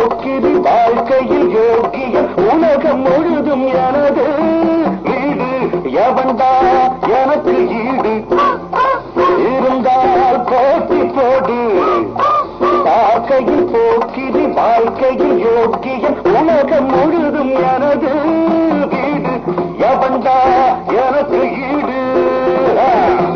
போக்கிரி வாழ்க்கையில் யோகிய உலகம் முழுதும் எனது வீடு எவன்டா எனக்கு ஈடு இருந்தால் போட்டி போடு வாழ்க்கையில் போக்கிரி வாழ்க்கையில் யோகிய உலகம் முழுதும் எனது வீடு எவன்டா எனக்கு ஈடு ஆ.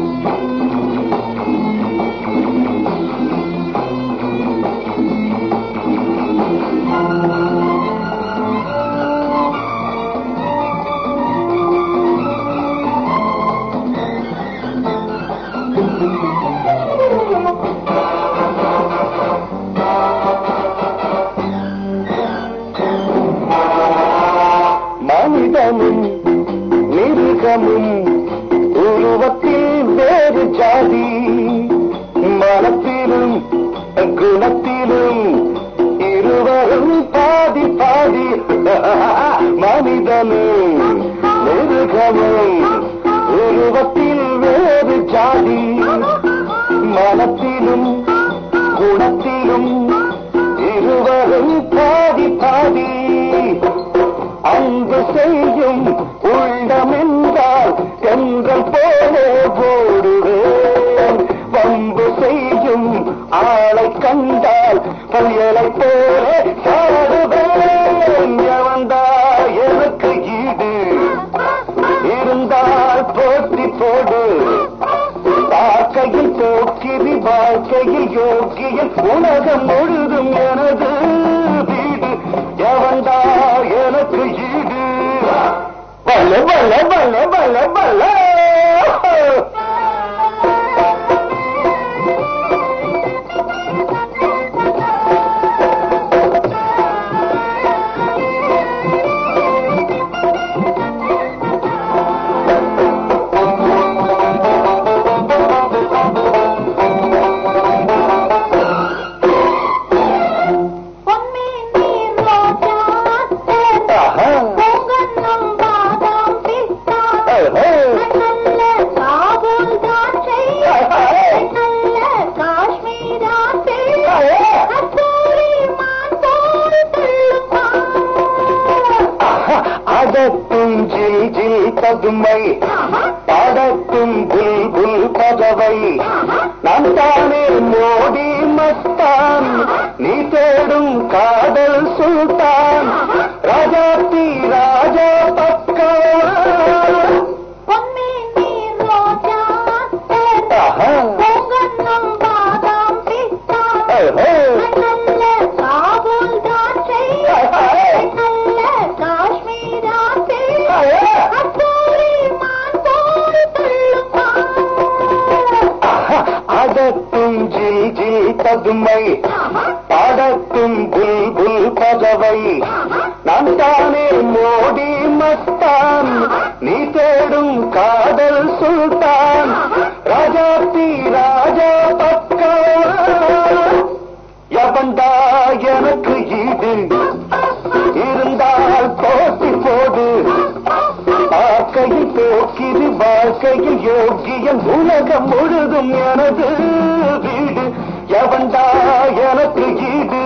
மனிதனும் மிருகமும் உருவத்தில் வேறு ஜாதி மனத்திலும் குணத்திலும் இருவரும் பாதி பாதி மனிதனும் மிருகமும் உருவத்தில் வேறு ஜாதி மனத்திலும் குணத்திலும் இருவரும் பாதி பாதி அன்பு செய்யும் உள்ளமென்றால் தென்றல் போலே போடுவேன் வம்பு செய்யும் ஆளை கண்டால் புயலை போலே சாடுவேன் எவன்தா எனக்கு ஈடு இருந்தால் போட்டி போடு வாழ்க்கையில் போக்கிரி வாழ்க்கையில் யோகியில் உலகம் முழுதும் எனது வீடு எவன்டா எனக்கு ஈடு பல்ல பல்ல பல்ல பல்ல பல்ல பொன்மேல் நீர் ரோஜா அத்தர், ஆஹா. பூங்கன்னம் பாதாம் பிஸ்தா, ஆஹா. நல்ல காபூல் திராட்சை, நல்ல காஷ்மீர் ஆசை, கஸ்தூரி மான் போல் துள்ளுமா. அதத்தும் ஜில் ஜில் பதுமை ஆஹா, பாடத்தும் புல் புல் பதவை ஆஹா, நான் தானே மோடி மஸ்தான் நீ தேடும் காதல் சுல்தான் ராஜாத்தி ராஜா பக்கா பொன்மேல் நீர் ரோஜா அத்தர், ஆஹா. பூங்கன்னம் பாதாம் பிஸ்தா, ஆஹா. நல்ல காபூல் திராட்சை, நல்ல காஷ்மீர் ஆசை, கஸ்தூரி மான் போல் துள்ளுமா. அதத்தும் ஜில் ஜில் பதுமை பாடத்தும் புல் புல் பதவை நான் தானே மோடி மஸ்தான் நீ தேடும் காதல் சுல்தான் ராஜாத்தி ராஜா பக்கா எவன்டா எனக்கு ஈடு இருந்தால் போட்டி போடு வாழ்க்கையில் போக்கிது வாழ்க்கையில் யோகியம் உலகம் முழுதும் எனது வீடு எவன்டா எனக்கு ஈடு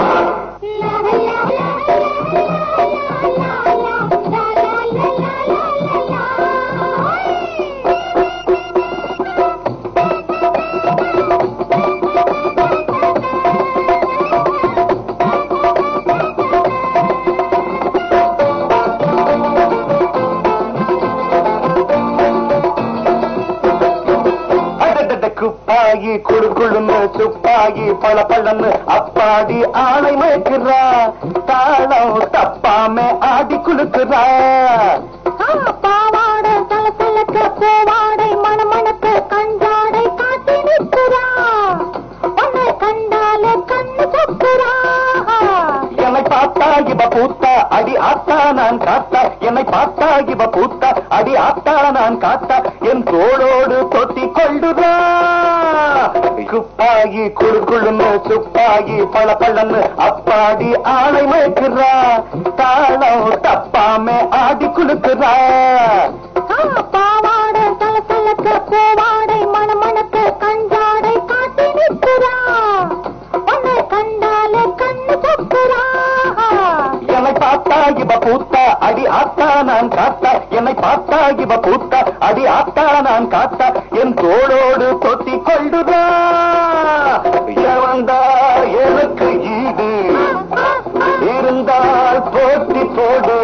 அடடட குப்பாயி குடு குடுன்னு சுப்பாயி பள பளன்னு அப்பாடி ஆளை மயக்குறா தாளம் தப்பாம ஆடி குலுக்குறா பாவாடை தலசலக்க பூவாடை மணமணக்க கஞ்சாடை காட்டி நிற்கிறா உன்னை கண்டாலே கண்ணு சொக்குறா என்னை பார்த்தா இவ பூத்தா அடி ஆத்தா நான் காத்தா என்னை பார்த்தா இவ பூத்தா அடி ஆத்தா நான் காத்தா என் தோளோடு தொட்டி கொள்ளுறா குப்பாயி குழு குழுன்னு சுப்பாயி பள பளன்னு அப்பாடி ஆளை மயக்குறா தாளம் தப்பாம ஆடி குலுக்குறா பாவாடை தலசலக்க பூவாடை மணமணக்க கஞ்சாடை காட்டி நிற்கிறா உன்னை கண்டாலே கண்ணு சொக்குறா இவ பூத்தா அடி ஆத்தா நான் காத்தா என்னை பார்த்தா இவ பூத்தா அடி ஆத்தா நான் காத்தா என் தோளோடு தொட்டி கொள்ளுதா எவந்தா எனக்கு ஈடு இருந்தால் போட்டி போடு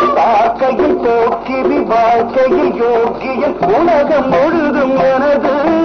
வாழ்க்கையில் போக்கிரி வாழ்க்கையில் யோகியன் உலகம் முழுதும் எனது